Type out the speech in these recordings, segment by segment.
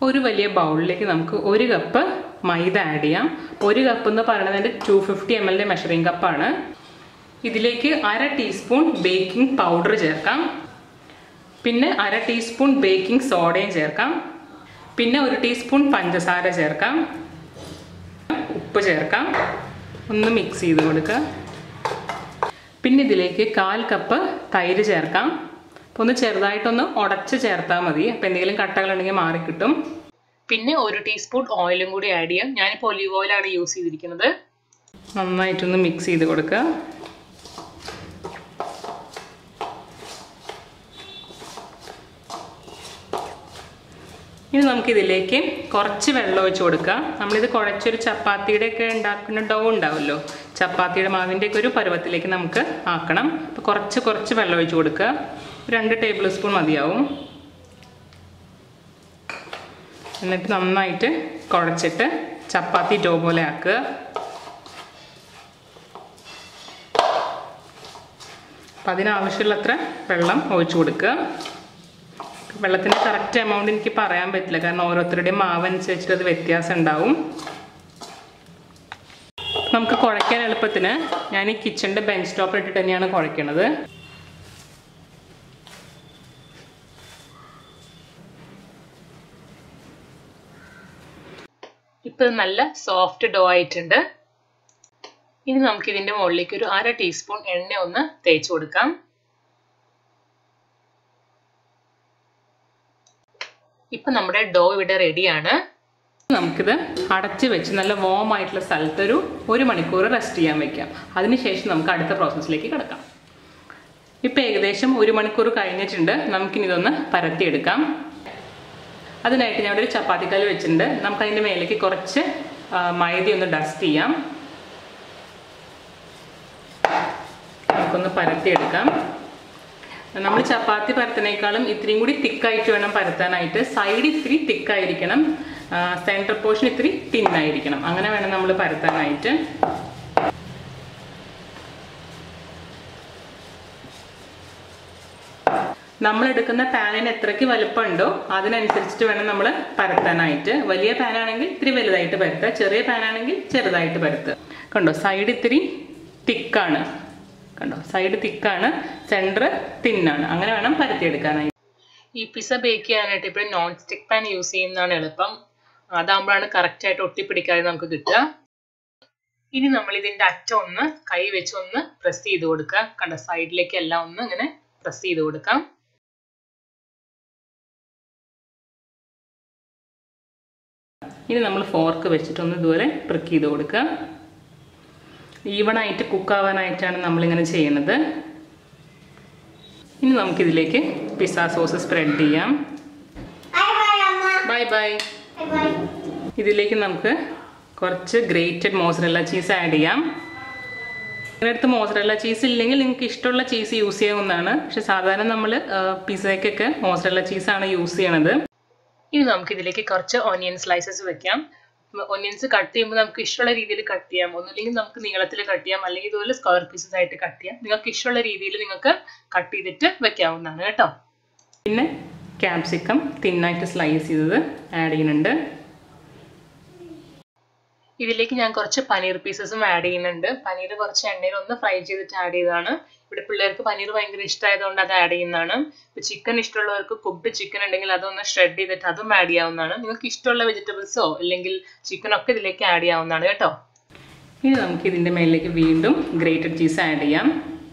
ഒരു വലിയ ബൗളിലേക്ക് നമുക്ക് ഒരു കപ്പ് മൈദ ആഡ് ചെയ്യാം ഒരു കപ്പ് എന്ന് പറയുന്നത് ടു ഫിഫ്റ്റി എം എല്ലിൻ്റെ മെഷറിംഗ് കപ്പാണ് ഇതിലേക്ക് അര ടീസ്പൂൺ ബേക്കിംഗ് പൗഡർ ചേർക്കാം പിന്നെ അര ടീസ്പൂൺ ബേക്കിംഗ് സോഡയും ചേർക്കാം പിന്നെ ഒരു ടീസ്പൂൺ പഞ്ചസാര ചേർക്കാം ഉപ്പ് ചേർക്കാം ഒന്ന് മിക്സ് ചെയ്ത് കൊടുക്കുക പിന്നെ ഇതിലേക്ക് കാൽ കപ്പ് തൈര് ചേർക്കാം അപ്പോൾ ഒന്ന് ചെറുതായിട്ടൊന്ന് ഉടച്ച് ചേർത്താൽ മതി അപ്പോൾ എന്തെങ്കിലും കട്ടകളുണ്ടെങ്കിൽ മാറിക്കിട്ടും പിന്നെ ഒരു ടീസ്പൂൺ ഓയിലും കൂടി ആഡ് ചെയ്യാം ഞാനിപ്പോൾ ഒലിവ് ഓയിലാണ് യൂസ് ചെയ്തിരിക്കുന്നത് നന്നായിട്ടൊന്ന് മിക്സ് ചെയ്ത് കൊടുക്കുക ഇനി നമുക്കിതിലേക്ക് കുറച്ച് വെള്ളം ഒഴിച്ച് കൊടുക്കാം നമ്മളിത് കുഴച്ചൊരു ചപ്പാത്തിയുടെ ഒക്കെ ഉണ്ടാക്കുന്ന ഡോ ഉണ്ടാവുമല്ലോ ചപ്പാത്തിയുടെ മാവിൻ്റെ ഒക്കെ ഒരു പരുവത്തിലേക്ക് നമുക്ക് ആക്കണം അപ്പോൾ കുറച്ച് കുറച്ച് വെള്ളം ഒഴിച്ച് കൊടുക്കുക രണ്ട് ടേബിൾ സ്പൂൺ മതിയാവും എന്നിട്ട് നന്നായിട്ട് കുഴച്ചിട്ട് ചപ്പാത്തി ഡോ പോലെ ആക്കുക അപ്പം അതിനാവശ്യമുള്ളത്ര വെള്ളം ഒഴിച്ചു കൊടുക്കുക വെള്ളത്തിൻ്റെ കറക്റ്റ് എമൗണ്ട് എനിക്ക് പറയാൻ പറ്റില്ല കാരണം ഓരോരുത്തരുടെയും മാവ് അനുസരിച്ചിട്ട് അത് വ്യത്യാസം ഉണ്ടാവും നമുക്ക് കുഴയ്ക്കാൻ എളുപ്പത്തിന് ഞാൻ ഈ കിച്ചണിൻ്റെ ബെഞ്ച് ടോപ്പ് ഇട്ടിട്ട് തന്നെയാണ് കുഴയ്ക്കണത് ഇപ്പം നല്ല സോഫ്റ്റ് ഡോ ആയിട്ടുണ്ട് ഇനി നമുക്ക് ഇതിൻ്റെ മുകളിലേക്ക് ഒരു അര ടീസ്പൂൺ എണ്ണ ഒന്ന് തേച്ച് കൊടുക്കാം ഇപ്പൊ നമ്മുടെ ഡോ ഇവിടെ റെഡിയാണ് നമുക്കിത് അടച്ച് വെച്ച് നല്ല വോം ആയിട്ടുള്ള സ്ഥലത്ത് ഒരു ഒരു മണിക്കൂർ റെസ്റ്റ് ചെയ്യാൻ വെക്കാം അതിനുശേഷം നമുക്ക് അടുത്ത പ്രോസസ്സിലേക്ക് കിടക്കാം ഇപ്പം ഏകദേശം ഒരു മണിക്കൂർ കഴിഞ്ഞിട്ടുണ്ട് നമുക്കിനി ഇതൊന്ന് പരത്തിയെടുക്കാം അതിനായിട്ട് ഞാൻ ഒരു ചപ്പാത്തിക്കല്ല് വെച്ചിട്ടുണ്ട് നമുക്ക് അതിൻ്റെ മേലേക്ക് കുറച്ച് മൈദ ഒന്ന് ഡസ്റ്റ് ചെയ്യാം നമുക്കൊന്ന് പരത്തിയെടുക്കാം നമ്മൾ ചപ്പാത്തി പരത്തിനേക്കാളും ഇത്രയും കൂടി തിക്കായിട്ട് വേണം പരത്താനായിട്ട് സൈഡ് ഇത്തിരി തിക്കായിരിക്കണം സെൻറ്റർ പോർഷൻ ഇത്തിരി തിന്നായിരിക്കണം അങ്ങനെ വേണം നമ്മൾ പരത്താനായിട്ട് നമ്മൾ എടുക്കുന്ന പാനിന് എത്രയ്ക്ക് വലുപ്പമുണ്ടോ അതിനനുസരിച്ചിട്ട് വേണം നമ്മൾ പരത്താനായിട്ട് വലിയ പാനാണെങ്കിൽ ഇത്തിരി വലുതായിട്ട് പരത്തുക ചെറിയ പാനാണെങ്കിൽ ചെറുതായിട്ട് പരത്തുക കണ്ടോ സൈഡ് ഇത്തിരി തിക്കാണ് കണ്ടോ സൈഡ് തിക്കാണ് സെൻറ്റർ തിന്നാണ് അങ്ങനെ വേണം പരത്തിയെടുക്കാനായിട്ട് ഈ പിസ ബേക്ക് ചെയ്യാനായിട്ട് ഇപ്പോൾ നോൺ സ്റ്റിക്ക് പാൻ യൂസ് ചെയ്യുന്നതാണ് എളുപ്പം അതാകുമ്പോഴാണ് കറക്റ്റായിട്ട് ഒട്ടിപ്പിടിക്കാതെ നമുക്ക് കിട്ടുക ഇനി നമ്മൾ ഇതിൻ്റെ അറ്റം ഒന്ന് കൈ വെച്ച് ഒന്ന് പ്രസ് ചെയ്ത് കൊടുക്കുക കണ്ട സൈഡിലേക്ക് എല്ലാം ഒന്ന് ഇങ്ങനെ പ്രസ് ചെയ്ത് കൊടുക്കാം ഇനി നമ്മൾ ഫോർക്ക് വെച്ചിട്ടൊന്ന് ഇതുപോലെ പ്രിക്ക് ചെയ്ത് കൊടുക്കുക ഈവണായിട്ട് കുക്കാവാനായിട്ടാണ് നമ്മളിങ്ങനെ ചെയ്യുന്നത് ഇനി നമുക്കിതിലേക്ക് പിസ്സ സോസ് സ്പ്രെഡ് ചെയ്യാം ബൈ ബൈ ഇതിലേക്ക് നമുക്ക് കുറച്ച് ഗ്രേറ്റഡ് മോസറല്ല ചീസ് ആഡ് ചെയ്യാം നിങ്ങളുടെ അടുത്ത് മോസറല്ല ചീസ് ഇല്ലെങ്കിൽ നിങ്ങൾക്ക് ഇഷ്ടമുള്ള ചീസ് യൂസ് ചെയ്യാവുന്നതാണ് പക്ഷെ സാധാരണ നമ്മൾ പിസ്സയ്ക്കൊക്കെ മോസറല്ല ചീസാണ് യൂസ് ചെയ്യണത് ഇനി നമുക്ക് ഇതിലേക്ക് കുറച്ച് ഓനിയൻ സ്ലൈസസ് വെക്കാം ഒനിയൻസ് കട്ട് ചെയ്യുമ്പോൾ നമുക്ക് ഇഷ്ടമുള്ള രീതിയിൽ കട്ട് ചെയ്യാം ഒന്നുമില്ലെങ്കിൽ നമുക്ക് നീളത്തിൽ കട്ട് ചെയ്യാം അല്ലെങ്കിൽ ഇതുപോലെ സ്ക്വയർ പീസസ് ആയിട്ട് കട്ട് ചെയ്യാം നിങ്ങൾക്ക് ഇഷ്ടമുള്ള രീതിയിൽ നിങ്ങൾക്ക് കട്ട് ചെയ്തിട്ട് വെക്കാവുന്നതാണ് കേട്ടോ പിന്നെ ക്യാപ്സിക്കം തിന്നായിട്ട് സ്ലൈസ് ചെയ്തത് ആഡ് ചെയ്യുന്നുണ്ട് ഇതിലേക്ക് ഞാൻ കുറച്ച് പനീർ പീസസും ആഡ് ചെയ്യുന്നുണ്ട് പനീർ കുറച്ച് എണ്ണയിൽ ഒന്ന് ഫ്രൈ ചെയ്തിട്ട് ആഡ് ചെയ്തതാണ് ഇവിടെ പിള്ളേർക്ക് പനീർ ഭയങ്കര ഇഷ്ടമായതുകൊണ്ട് അത് ആഡ് ചെയ്യുന്നതാണ് ഇപ്പോൾ ചിക്കൻ ഇഷ്ടമുള്ളവർക്ക് കുക്ക്ഡ് ചിക്കൻ ഉണ്ടെങ്കിൽ അതൊന്ന് ഷ്രെഡ് ചെയ്തിട്ട് അതും ആഡ് ചെയ്യാവുന്നതാണ് നിങ്ങൾക്ക് ഇഷ്ടമുള്ള വെജിറ്റബിൾസോ അല്ലെങ്കിൽ ചിക്കൻ ഒക്കെ ഇതിലേക്ക് ആഡ് ചെയ്യാവുന്നതാണ് കേട്ടോ ഇനി നമുക്ക് ഇതിൻ്റെ മേലിലേക്ക് വീണ്ടും ഗ്രേറ്റഡ് ചീസ് ആഡ് ചെയ്യാം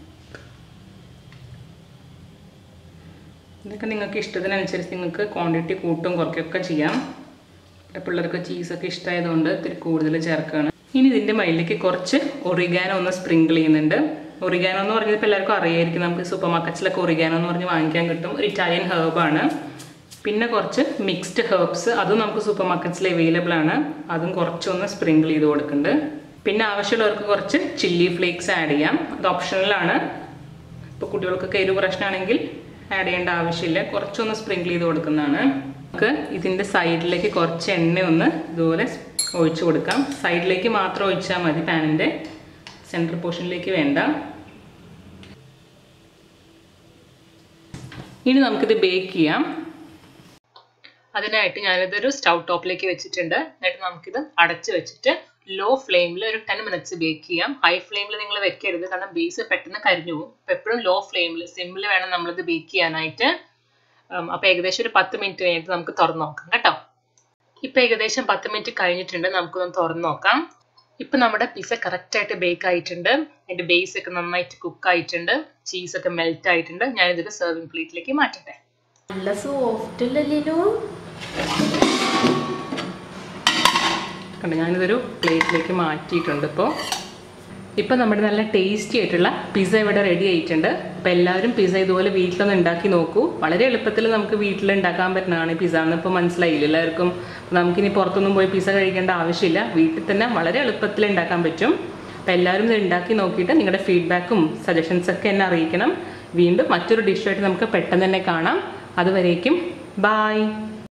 ഇതൊക്കെ നിങ്ങൾക്ക് ഇഷ്ടത്തിനനുസരിച്ച് നിങ്ങൾക്ക് ക്വാണ്ടിറ്റി കൂട്ടും കുറയ്ക്കുകയൊക്കെ ചെയ്യാം ഇവിടെ പിള്ളേർക്ക് ചീസൊക്കെ ഇഷ്ടമായതുകൊണ്ട് ഇത്തിരി കൂടുതൽ ചേർക്കുകയാണ് ഇനി ഇതിൻ്റെ മയിലേക്ക് കുറച്ച് ഒറിഗാനോ ഒന്ന് സ്പ്രിങ്കിൾ ചെയ്യുന്നുണ്ട് ഒറിഗാനോ എന്ന് പറഞ്ഞത് ഇപ്പോൾ എല്ലാവർക്കും അറിയായിരിക്കും നമുക്ക് സൂപ്പർ മാർക്കറ്റ്സിലൊക്കെ ഒറിഗാനോ എന്ന് പറഞ്ഞ് വാങ്ങിക്കാൻ കിട്ടും ഒരു ഇറ്റാലിയൻ ഹേർബാണ് പിന്നെ കുറച്ച് മിക്സ്ഡ് ഹേർബ്സ് അതും നമുക്ക് സൂപ്പർ മാർക്കറ്റ്സിൽ അവൈലബിൾ ആണ് അതും കുറച്ചൊന്ന് സ്പ്രിങ്കിൾ ചെയ്ത് കൊടുക്കുന്നുണ്ട് പിന്നെ ആവശ്യമുള്ളവർക്ക് കുറച്ച് ചില്ലി ഫ്ലേക്സ് ആഡ് ചെയ്യാം അത് ഓപ്ഷണലാണ് ഇപ്പോൾ കുട്ടികൾക്കൊക്കെ എരിവ് പ്രശ്നമാണെങ്കിൽ ആഡ് ചെയ്യേണ്ട ആവശ്യമില്ല കുറച്ചൊന്ന് സ്പ്രിങ്കിൾ ചെയ്ത് കൊടുക്കുന്നതാണ് നമുക്ക് ഇതിൻ്റെ സൈഡിലേക്ക് കുറച്ച് എണ്ണ ഒന്ന് ഇതുപോലെ ഒഴിച്ചു കൊടുക്കാം സൈഡിലേക്ക് മാത്രം ഒഴിച്ചാൽ മതി പാനിൻ്റെ സെൻട്രൽ പോർഷനിലേക്ക് വേണ്ട ഇനി നമുക്കിത് ബേക്ക് ചെയ്യാം അതിനായിട്ട് ഞാനിതൊരു സ്റ്റൗ ടോപ്പിലേക്ക് വെച്ചിട്ടുണ്ട് എന്നിട്ട് നമുക്കിത് അടച്ച് വെച്ചിട്ട് ലോ ഫ്ലെയിമിൽ ഒരു ടെൻ മിനിറ്റ്സ് ബേക്ക് ചെയ്യാം ഹൈ ഫ്ലെയിമിൽ നിങ്ങൾ വെക്കരുത് കാരണം ബേസ് പെട്ടെന്ന് കരിഞ്ഞു പോകും അപ്പോൾ എപ്പോഴും ലോ ഫ്ലെയിമിൽ സിമ്മിൽ വേണം നമ്മളിത് ബേക്ക് ചെയ്യാനായിട്ട് അപ്പോൾ ഏകദേശം ഒരു പത്ത് മിനിറ്റ് കഴിഞ്ഞിട്ട് നമുക്ക് തുറന്ന് നോക്കാം കേട്ടോ ഇപ്പം ഏകദേശം പത്ത് മിനിറ്റ് കഴിഞ്ഞിട്ടുണ്ട് നമുക്കൊന്ന് തുറന്ന് നോക്കാം ഇപ്പം നമ്മുടെ പിസ്സ കറക്റ്റായിട്ട് ബേക്ക് ആയിട്ടുണ്ട് അതിൻ്റെ ബേസ് ഒക്കെ നന്നായിട്ട് കുക്ക് ആയിട്ടുണ്ട് ചീസ് ഒക്കെ മെൽറ്റ് ആയിട്ടുണ്ട് ഞാനിതൊരു സെർവിങ് പ്ലേറ്റിലേക്ക് മാറ്റട്ടെ നല്ല സോഫ്റ്റ് അല്ലല്ലോ കണ്ടോ ഞാനിതൊരു പ്ലേറ്റിലേക്ക് മാറ്റിയിട്ടുണ്ട് ഇപ്പോൾ ഇപ്പം നമ്മുടെ നല്ല ടേസ്റ്റി ആയിട്ടുള്ള പിസ്സ ഇവിടെ റെഡി ആയിട്ടുണ്ട് അപ്പോൾ എല്ലാവരും പിസ്സ ഇതുപോലെ വീട്ടിലൊന്ന് ഉണ്ടാക്കി നോക്കൂ വളരെ എളുപ്പത്തിൽ നമുക്ക് വീട്ടിൽ ഉണ്ടാക്കാൻ പറ്റുന്നതാണ് ഈ പിസ്സ എന്ന് ഇപ്പോൾ മനസ്സിലായില്ല എല്ലാവർക്കും അപ്പോൾ നമുക്കിനി പുറത്തൊന്നും പോയി പിസ്സ കഴിക്കേണ്ട ആവശ്യമില്ല വീട്ടിൽ തന്നെ വളരെ എളുപ്പത്തിൽ ഉണ്ടാക്കാൻ പറ്റും അപ്പോൾ എല്ലാവരും ഇത് ഉണ്ടാക്കി നോക്കിയിട്ട് നിങ്ങളുടെ ഫീഡ്ബാക്കും സജഷൻസ് ഒക്കെ എന്നെ അറിയിക്കണം വീണ്ടും മറ്റൊരു ഡിഷായിട്ട് നമുക്ക് പെട്ടെന്ന് തന്നെ കാണാം അതുവരേക്കും ബായ്